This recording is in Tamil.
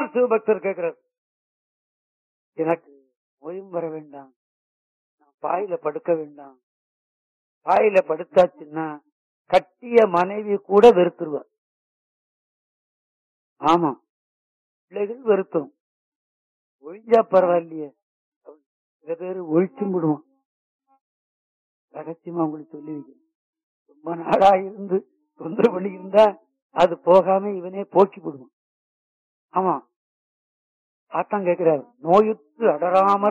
ஒரு சிவபக்தர் கேட்கிறார் எனக்கு ஓய்வும் வர வேண்டாம் நான் பாயில படுக்க வேண்டாம் பாயில படுத்தாச்சுன்னா கட்டிய மனைவி கூட வெறுத்துருவார் ஆமா பிள்ளைகள் வெறுத்தும் ஒழிஞ்சா பரவாயில்லையே சில பேரு ஒழிச்சும் விடுவான் ரகசியமா உங்களுக்கு சொல்லி வைக்கிறேன் ரொம்ப நாளா இருந்து தொந்தரவு பண்ணி இருந்தா அது போகாம இவனே போக்கி விடுவான் ஆமா ஆத்தான் கேட்கிறாரு நோயுற்று அடராமல்